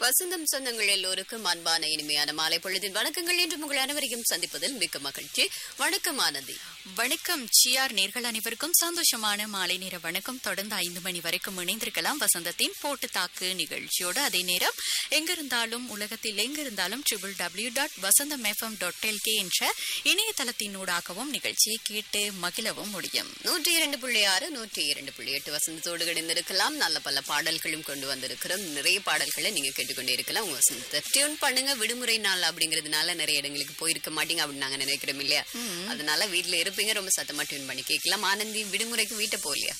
வசந்தம் சொந்தங்கள் எல்லோருக்கும் அன்பான இனிமையான மாலை பொழுதின் வணக்கங்கள் என்று உங்கள் அனைவரையும் சந்திப்பதில் மிக்க மகிழ்ச்சி வணக்கம் ஆனந்தி வணக்கம் சிஆர் நேர்கள் அனைவருக்கும் சந்தோஷமான மாலை நேர வணக்கம் தொடர்ந்து ஐந்து மணி வரைக்கும் இணைந்திருக்கலாம் வசந்தத்தின் போட்டு தாக்கு நிகழ்ச்சியோடு அதே நேரம் எங்கிருந்தாலும் உலகத்தில் எங்கிருந்தாலும் triple W dot Vasantham FM dot LK என்ற இணையதளத்தினூடாகவும் நிகழ்ச்சியை கேட்டு மகிழவும் முடியும் நூற்றி இரண்டு புள்ளி ஆறு நூற்றி இரண்டு புள்ளி எட்டு வசந்தத்தோடு கிடைந்திருக்கலாம் நல்ல பல பாடல்களும் கொண்டு வந்திருக்கிறோம் நிறைய பாடல்களை நீங்க கேட்டுக்கொண்டே இருக்கலாம் உங்க வசந்தத்தை டியூன் பண்ணுங்க விடுமுறை நாள் அப்படிங்கிறதுனால நிறைய இடங்களுக்கு போயிருக்க மாட்டீங்க அப்படின்னு நாங்க நினைக்கிறோம் இல்லையா அதனால வீட்டுல இருப்பீங்க ரொம்ப சத்தமா டியூன் பண்ணி கேட்கலாம் ஆனந்தி விடுமுறைக்கு வீட்டை போகலையா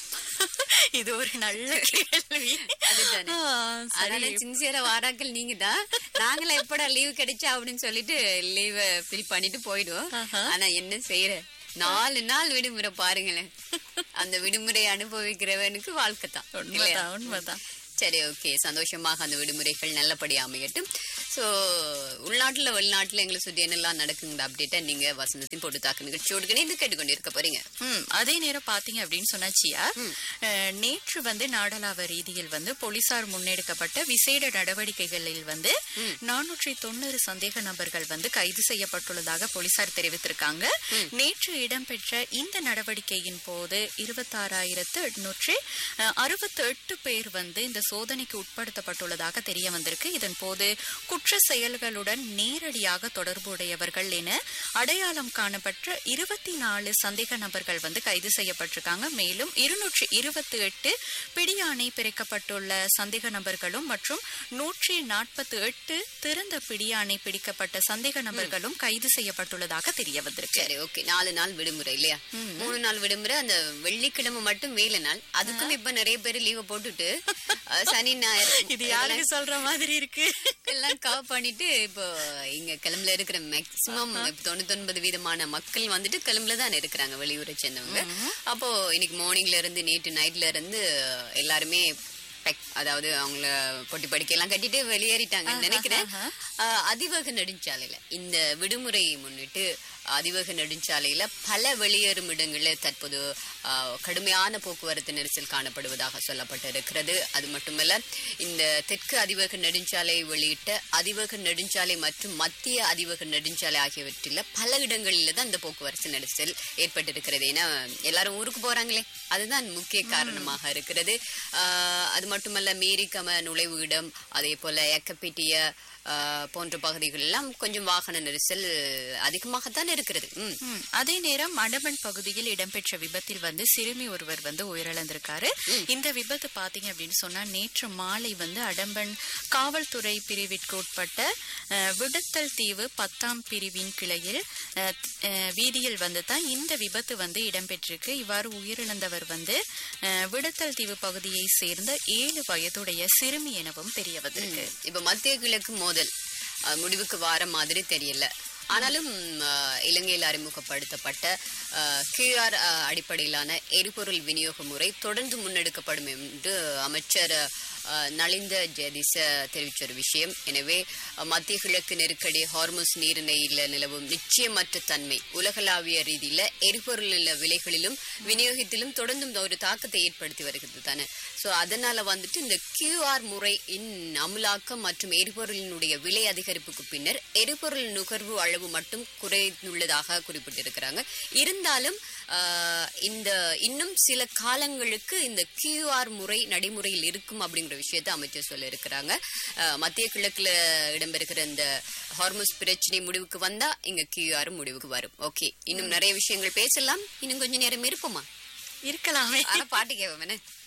இது ஒரு நல்ல கேள்வி அதுதானே. ஆ, சரி. அதனால சின்சியரா வாராக்கள் நீங்க தான் நாங்களா எப்படா லீவு கிடைச்சா அப்படின்னு சொல்லிட்டு லீவ ஃபில் பண்ணிட்டு போயிடுவோம் ஆஹா. ஆனா என்ன செய்யற நாலு நாள் விடுமுறை பாருங்களேன் அந்த விடுமுறை அனுபவிக்கிறவனுக்கு வாழ்க்கை தான் இல்லையா? உண்மைதான் உண்மைதான் சரி ஓகே சந்தோஷமாக அந்த விடுமுறைகள் நல்லபடி அமையட்டும் ஸோ உள்நாட்டுல வெளிநாட்டுல எங்களை சுற்றி என்னெல்லாம் நடக்குங்கிற அப்டேட்டை நீங்க வசந்தத்தின் போட்டு தாக்கு நிகழ்ச்சியோடு இணைந்து கேட்டுக்கொண்டு இருக்க போறீங்க ம், அதே நேரம் பாத்தீங்க அப்படின்னு சொன்னாச்சியா அஹ், நேற்று வந்து நாடளாவ ரீதியில் வந்து போலீசார் முன்னெடுக்கப்பட்ட விசேட நடவடிக்கைகளில் வந்து நானூற்றி தொண்ணூறு சந்தேக நபர்கள் வந்து கைது செய்யப்பட்டுள்ளதாக போலீசார் தெரிவித்திருக்காங்க நேற்று இடம்பெற்ற இந்த நடவடிக்கையின் போது இருபத்தாறாயிரத்து எட்நூற்றி அறுபத்தி எட்டு பேர் வந்து இந்த சோதனைக்கு உட்படுத்தப்பட்டுள்ளதாக தெரிய வந்திருக்கு இதன் போது குற்ற செயல்களுடன் நேரடியாக தொடர்புடையவர்கள் என அடையாளம் காணப்பட்ட இருபத்தி நாலு சந்தேக நபர்கள் வந்து கைது செய்யப்பட்டிருக்காங்க மேலும் இருநூற்றி இருபத்தி எட்டு பிடியாணை பிரிக்கப்பட்டுள்ள சந்தேக நபர்களும் மற்றும் நூற்றி நாற்பத்தி எட்டு திறந்த பிடியாணை பிடிக்கப்பட்ட சந்தேக நபர்களும் கைது செய்யப்பட்டுள்ளதாக தெரிய வந்திருக்கு சரி ஓகே நாலு நாள் விடுமுறை இல்லையா மூணு நாள் விடுமுறை அந்த வெள்ளிக்கிழமை மட்டும் வேலை நாள் அதுக்கும் இப்ப நிறைய பேர் லீவ போட்டுட்டு அஹ், சனி ஞாயிறு இது யாருக்கு சொல்ற மாதிரி இருக்கு எல்லாம் கவர் பண்ணிட்டு இப்போ இங்க கிளம்புல இருக்கிற மேக்சிமம் தொண்ணூத்தொன்பது வீதமான மக்கள் வந்துட்டு கிளம்புல தான் இருக்கிறாங்க வெளியூரை சேர்ந்தவங்க அப்போ இன்னைக்கு மார்னிங்ல இருந்து நேற்று நைட்ல இருந்து எல்லாருமே pack- அதாவது அவங்கள பொட்டி படிக்கையெல்லாம் கட்டிட்டு வெளியேறிட்டாங்கன்னு நினைக்கிறேன் அஹ், அதிவேக நெடுஞ்சாலையில இந்த விடுமுறையை முன்னிட்டு அதிவேக நெடுஞ்சாலையில பல வெளியேறும் இடங்களில் தற்போது அஹ், கடுமையான போக்குவரத்து நெரிசல் காணப்படுவதாக சொல்லப்பட்டிருக்கிறது அது மட்டுமல்ல இந்த தெற்கு அதிவேக நெடுஞ்சாலை வெளியிட்ட அதிவேக நெடுஞ்சாலை மற்றும் மத்திய அதிவேக நெடுஞ்சாலை ஆகியவற்றில் பல இடங்களில் தான் இந்த போக்குவரத்து நெரிசல் ஏற்பட்டிருக்கிறது ஏன்னா எல்லாரும் ஊருக்கு போறாங்களே அதுதான் முக்கிய காரணமாக இருக்கிறது ஆஹ், அது மட்டுமல்ல மேரிக்கம நுழைவு இடம் அதே போல எக்கப்பிட்டிய ஆஹ், போன்ற பகுதிகள் எல்லாம் கொஞ்சம் வாகன நெரிசல் அதிகமாகத்தான் இருக்கிறது ம் ம், அதே நேரம் அடம்பன் பகுதியில் இடம்பெற்ற விபத்தில் வந்து சிறுமி ஒருவர் வந்து உயிரிழந்திருக்காரு இந்த விபத்து பாத்தீங்க அப்படின்னு சொன்னா நேற்று மாலை வந்து அடம்பன் காவல்துறை பிரிவிற்கு உட்பட்ட அஹ், விடத்தல் தீவு பத்தாம் பிரிவின் கிளையில் அஹ், அஹ், வீதியில் வந்து தான் இந்த விபத்து வந்து இடம்பெற்றிருக்கு இவ்வாறு உயிரிழந்தவர் வந்து அஹ், விடத்தல் தீவு பகுதியை சேர்ந்த ஏழு வயதுடைய சிறுமி எனவும் தெரிய வந்திருக்கு இப்ப மத்திய கிழக்கு மோதல் அஹ், முடிவுக்கு வார மாதிரி தெரியல ஆனாலும் அஹ், இலங்கையில் அறிமுகப்படுத்தப்பட்ட கியூஆர் அடிப்படையிலான எரிபொருள் விநியோக முறை தொடர்ந்து முன்னெடுக்கப்படும் என்று அமைச்சர் அஹ், நலிந்த ஜெயதிச தெரிவித்த ஒரு விஷயம் எனவே அஹ், மத்திய கிழக்கு நெருக்கடி ஹார்முஸ் நீரிணையில் நிலவும் நிச்சயமற்ற தன்மை உலகளாவிய ரீதியில எரிபொருள் விலைகளிலும் விநியோகத்திலும் தொடர்ந்தும் ஒரு தாக்கத்தை ஏற்படுத்தி வருகிறது தானே சோ அதனால வந்துட்டு இந்த கியூஆர் முறை இன் அமலாக்கம் மற்றும் எரிபொருளினுடைய விலை அதிகரிப்புக்கு பின்னர் எரிபொருள் நுகர்வு அளவு மட்டும் குறைந்துள்ளதாக குறிப்பிட்டிருக்கிறாங்க இருந்தாலும் ஆஹ், இந்த இன்னும் சில காலங்களுக்கு இந்த கியூஆர் முறை நடைமுறையில் இருக்கும் அப்படிங்கிற விஷயத்தை அமைச்சர் சொல்ல இருக்கிறாங்க மத்திய கிழக்குல இடம்பெறுகிற இந்த ஹார்மோஸ் பிரச்சனை முடிவுக்கு வந்தா இங்க கியூஆர் முடிவுக்கு வரும் ஓகே இன்னும் நிறைய விஷயங்கள் பேசலாம் இன்னும் கொஞ்ச நேரம் இருப்போமா இருக்கலாமே ஆனா பாட்டு கேட்பேன்